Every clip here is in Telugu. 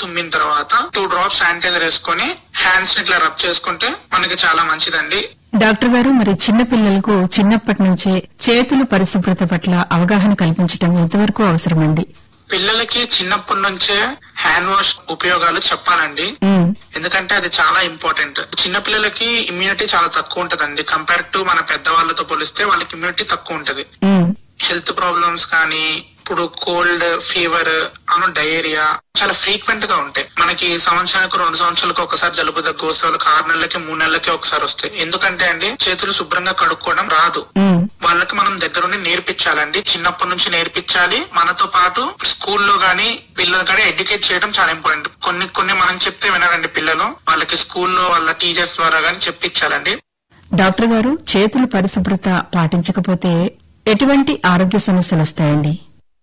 తుమ్మిన తర్వాత టూ డ్రాప్స్ శానిటైజర్ వేసుకొని హ్యాండ్స్ ని ఇట్లా రబ్ చేసుకుంటే మనకి చాలా మంచిదండి డాక్టర్ గారు మరి చిన్న పిల్లలకు చిన్నప్పటి నుంచే చేతుల పరిశుభ్రత పట్ల అవగాహన కల్పించడం ఎంతవరకు అవసరమండి పిల్లలకి చిన్నప్పటి నుంచే హ్యాండ్ వాష్ ఉపయోగాలు చెప్పాలండి ఉమ్, ఎందుకంటే అది చాలా ఇంపార్టెంట్ చిన్న పిల్లలకి ఇమ్యూనిటీ చాలా తక్కువ ఉంటదండి కంపేర్ టు మన పెద్దవాళ్ళతో పోలిస్తే వాళ్ళకి ఇమ్యూనిటీ తక్కువ ఉంటది ఉమ్, హెల్త్ ప్రాబ్లమ్స్ కానీ ఇప్పుడు కోల్డ్ ఫీవర్ అను డయేరియా చాలా ఫ్రీక్వెంట్ గా ఉంటాయి మనకి సంవత్సరానికి రెండు సంవత్సరాలకు ఒకసారి జలుబు దగ్గు వస్తే వాళ్ళకి ఆరు నెలలకి మూడు నెలలకి ఒకసారి వస్తాయి ఎందుకంటే అండి చేతులు శుభ్రంగా కడుక్కోవడం రాదు ఉమ్, వాళ్ళకి మనం దగ్గరుండి నేర్పించాలండి చిన్నప్పటి నుంచి నేర్పించాలి మనతో పాటు స్కూల్లో గానీ పిల్లలు కానీ ఎడ్యుకేట్ చేయడం చాలా ఇంపార్టెంట్ కొన్ని కొన్ని మనం చెప్తే వినాలండి పిల్లలు వాళ్ళకి స్కూల్లో వాళ్ళ టీచర్స్ ద్వారా గానీ చెప్పించాలండి డాక్టర్ గారు చేతుల పరిశుభ్రత పాటించకపోతే ఎటువంటి ఆరోగ్య సమస్యలు వస్తాయండి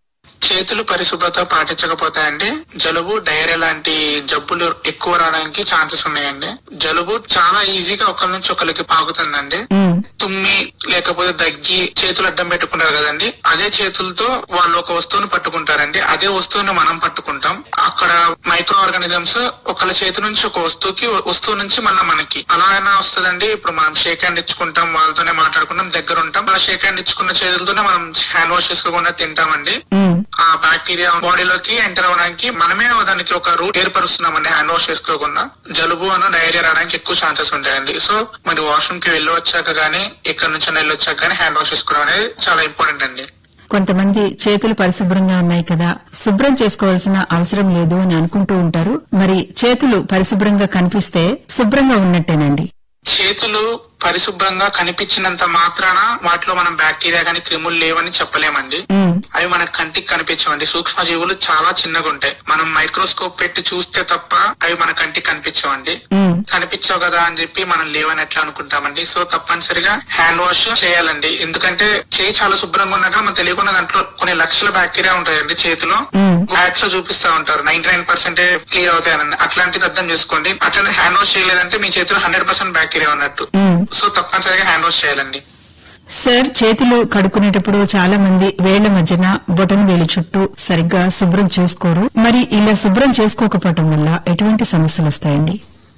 చేతులు పరిశుభ్రత పాటించకపోతే అండి జలుబు డైరియా లాంటి జబ్బులు ఎక్కువ రావడానికి ఛాన్సెస్ ఉన్నాయండి జలుబు చాలా ఈజీగా ఒకరి నుంచి ఒకరికి పాకుతుందండి ఉమ్, తుమ్మి లేకపోతే దగ్గి చేతులు అడ్డం పెట్టుకుంటారు కదండి అదే చేతులతో వాళ్ళు ఒక వస్తువుని పట్టుకుంటారండి అదే వస్తువుని మనం పట్టుకుంటాం అక్కడ మైక్రో ఆర్గానిజమ్స్ ఒకళ్ళ చేతి నుంచి ఒక వస్తువుకి వస్తువు నుంచి మళ్ళీ మనకి అలా అయినా వస్తుందండి ఇప్పుడు మనం షేక్ హ్యాండ్ ఇచ్చుకుంటాం వాళ్ళతోనే మాట్లాడుకుంటాం దగ్గర ఉంటాం అలా షేక్ హ్యాండ్ ఇచ్చుకున్న చేతులతోనే మనం హ్యాండ్ వాష్ చేసుకోకుండా తింటామండి ఉమ్, ఆ బ్యాక్టీరియా బాడీలోకి ఎంటర్ అవడానికి మనమే దానికి ఒక రూట్ ఏర్పరుస్తున్నామండి హ్యాండ్ వాష్ చేసుకోకుండా జలుబు అన్న డైరియా రావడానికి ఎక్కువ ఛాన్సెస్ ఉంటాయండి సో మరి వాష్రూమ్ కి వెళ్ళి వచ్చాక గానీ ఎక్కడి నుంచి వెళ్ళి వచ్చాక గానీ హ్యాండ్ వాష్ చేసుకోవడం అనేది చాలా ఇంపార్టెంట్ అండి కొంతమంది చేతులు పరిశుభ్రంగా ఉన్నాయి కదా శుభ్రం చేసుకోవాల్సిన అవసరం లేదు అని అనుకుంటూ ఉంటారు మరి చేతులు పరిశుభ్రంగా కనిపిస్తే శుభ్రంగా ఉన్నట్టేనండి చేతులు పరిశుభ్రంగా కనిపించినంత మాత్రాన వాటిలో మనం బ్యాక్టీరియా గానీ క్రిములు లేవని చెప్పలేమండి ఉమ్, అవి మన కంటికి కనిపించవండి సూక్ష్మ జీవులు చాలా చిన్నగా ఉంటాయి మనం మైక్రోస్కోప్ పెట్టి చూస్తే తప్ప అవి మన కంటికి కనిపించవండి ఉమ్, కనిపించావు కదా అని చెప్పి మనం లేవని ఎట్లా అనుకుంటామండి సో తప్పనిసరిగా హ్యాండ్ వాష్ చేయాలండి ఎందుకంటే చేయి చాలా శుభ్రంగా ఉన్నాక మనం తెలియకుండా దాంట్లో కొన్ని లక్షల బ్యాక్టీరియా ఉంటాయండి చేతిలో ఉమ్, యాడ్స్ లో చూపిస్తా ఉంటారు నైన్టీ నైన్ పర్సెంట్ క్లియర్ అవుతాయని అట్లాంటిది అర్థం చేసుకోండి అట్లనే హ్యాండ్ వాష్ చేయలేదంటే మీ చేతిలో హండ్రెడ్ పర్సెంట్ బ్యాక్టీరియా ఉన్నట్టు ఉమ్. సో తప్పనిసరిగా హ్యాండ్ వాష్ చేయాలండి సార్ చేతులు కడుక్కునేటప్పుడు చాలా మంది వేళ్ల మధ్యన బొటన వేలి చుట్టూ సరిగ్గా శుభ్రం చేసుకోరు మరి ఇలా శుభ్రం చేసుకోకపోవటం వల్ల ఎటువంటి సమస్యలు వస్తాయండి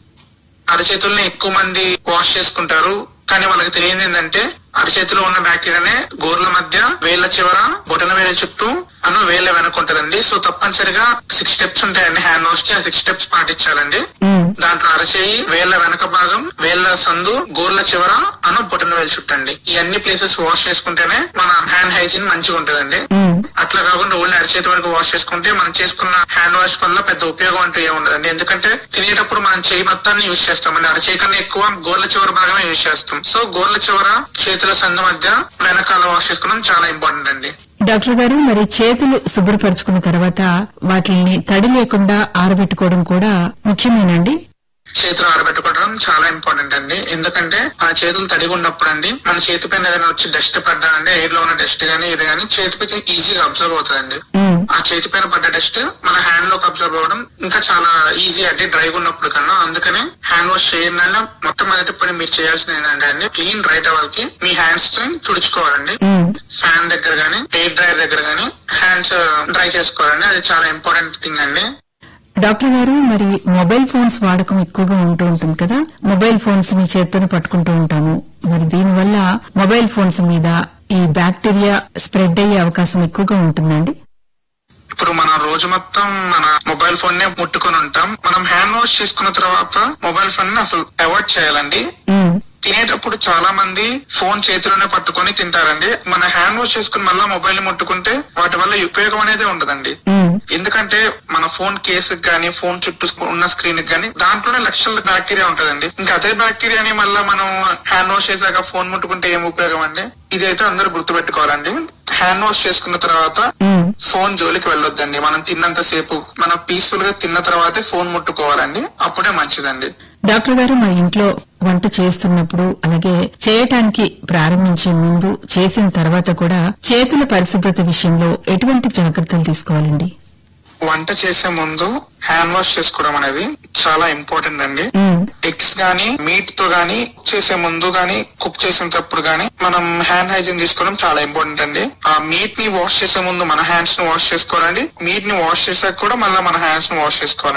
అరచేతుల్ని ఎక్కువ మంది వాష్ చేసుకుంటారు కానీ వాళ్ళకి తెలియదు ఏంటంటే అరచేతిలో ఉన్న బ్యాక్టీరియానే గోర్ల మధ్య వేళ్ల చివర బొటన వేల చుట్టూ అను వేళ్ల వెనక ఉంటదండి సో తప్పనిసరిగా సిక్స్ స్టెప్స్ ఉంటాయండి హ్యాండ్ వాష్ కి ఆ సిక్స్ స్టెప్స్ పాటించాలండి ఉమ్, దాంట్లో అరచేయి వేళ్ల వెనక భాగం వేళ్ల సందు గోర్ల చివర అను బొటన వేలు చుట్టండి ఈ అన్ని ప్లేసెస్ వాష్ చేసుకుంటేనే మన హ్యాండ్ హైజీన్ మంచిగా ఉంటదండి ఉమ్, అట్లా కాకుండా ఓన్లీ అరచేతి వరకు వాష్ చేసుకుంటే మనం చేసుకున్న హ్యాండ్ వాష్ వల్ల పెద్ద ఉపయోగం అంటూ ఏమి ఉండదండి ఎందుకంటే తినేటప్పుడు మనం చేయి మొత్తాన్ని యూజ్ చేస్తామండి అరచేయి కన్నా ఎక్కువ గోర్ల చివరి భాగమే యూజ్ చేస్తాం సో గోర్ల చివర చేతుల సందు మధ్య వెనకాల వాష్ చేసుకోవడం చాలా ఇంపార్టెంట్ అండి డాక్టర్ గారు మరి చేతులు శుభ్రపరచుకున్న తర్వాత వాటిని తడి లేకుండా ఆరబెట్టుకోవడం కూడా ముఖ్యమేనండి చేతులు ఆరబెట్టుకోవడం చాలా ఇంపార్టెంట్ అండి ఎందుకంటే మన చేతులు తడిగా ఉన్నప్పుడు అండి మన చేతి పైన ఏదైనా వచ్చి డస్ట్ పడ్డా అంటే ఎయిర్ లో ఉన్న డస్ట్ గానీ ఇది గానీ చేతికి ఈజీగా అబ్జర్వ్ అవుతుందండి ఉమ్, ఆ చేతి పైన పడ్డ డస్ట్ మన హ్యాండ్ లోకి అబ్జర్వ్ అవ్వడం ఇంకా చాలా ఈజీ అంటే డ్రైగా ఉన్నప్పుడు కన్నా అందుకని హ్యాండ్ వాష్ చేయడం మొట్టమొదటి పని మీరు చేయాల్సింది ఏంటంటే అండి క్లీన్ రైట్ అవ్వాలి మీ హ్యాండ్స్ తో తుడుచుకోవాలండి ఉమ్, ఫ్యాన్ దగ్గర గానీ ఎయిర్ డ్రైయర్ దగ్గర గానీ హ్యాండ్స్ డ్రై చేసుకోవాలండి అది చాలా ఇంపార్టెంట్ థింగ్ అండి డాక్టర్ గారు మరి మొబైల్ ఫోన్స్ వాడకం ఎక్కువగా ఉంటూ ఉంటుంది కదా మొబైల్ ఫోన్స్ ని చేత్తోనే పట్టుకుంటూ ఉంటాము మరి దీనివల్ల మొబైల్ ఫోన్స్ మీద ఈ బ్యాక్టీరియా స్ప్రెడ్ అయ్యే అవకాశం ఎక్కువగా ఉంటుందండి ఇప్పుడు మనం రోజు మొత్తం మన మొబైల్ ఫోన్ నే ముట్టుకొని ఉంటాం మనం హ్యాండ్ వాష్ చేసుకున్న తర్వాత మొబైల్ ఫోన్ ని అసలు అవాయిడ్ చేయాలండి ఉమ్, తినేటప్పుడు చాలా మంది ఫోన్ చేతిలోనే పట్టుకొని తింటారండి మన హ్యాండ్ వాష్ చేసుకుని మళ్ళా మొబైల్ ని ముట్టుకుంటే వాటి వల్ల ఉపయోగం అనేది ఉండదండి ఉమ్, ఎందుకంటే మన ఫోన్ కేసు గానీ ఫోన్ చుట్టూ ఉన్న స్క్రీన్ గానీ దాంట్లోనే లక్షల బ్యాక్టీరియా ఉంటదండి ఇంకా అదే బ్యాక్టీరియాని మళ్ళా మనం హ్యాండ్ వాష్ చేశాక ఫోన్ ముట్టుకుంటే ఏం ఉపయోగం అండి ఇదైతే అందరూ గుర్తుపెట్టుకోవాలండి హ్యాండ్ వాష్ చేసుకున్న తర్వాత ఉమ్. ఫోన్ జోలికి వెళ్ళొద్దండి మనం తిన్నంత సేపు మనం పీస్ఫుల్ గా తిన్న తర్వాతే ఫోన్ ముట్టుకోవాలండి అప్పుడే మంచిదండి డాక్టర్ గారు మా ఇంట్లో వంట చేస్తున్నప్పుడు అలాగే చేయటానికి ప్రారంభించే ముందు చేసిన తర్వాత కూడా చేతుల పరిశుభ్రత విషయంలో ఎటువంటి జాగ్రత్తలు తీసుకోవాలండి వంట చేసే ముందు హ్యాండ్ వాష్ చేసుకోవడం అనేది చాలా ఇంపార్టెంట్ అండి ఉమ్, ఎగ్స్ గానీ మీట్ తో గానీ కుక్ చేసే ముందు గానీ కుక్ చేసేటప్పుడు గానీ మనం హ్యాండ్ హైజీన్ తీసుకోవడం చాలా ఇంపార్టెంట్ అండి ఆ మీట్ ని వాష్ చేసే ముందు మన హ్యాండ్స్ ని వాష్ చేసుకోవాలండి మీట్ ని వాష్ చేసాక కూడా మళ్ళీ మన హ్యాండ్స్ ని వాష్ చేసుకోవాలండి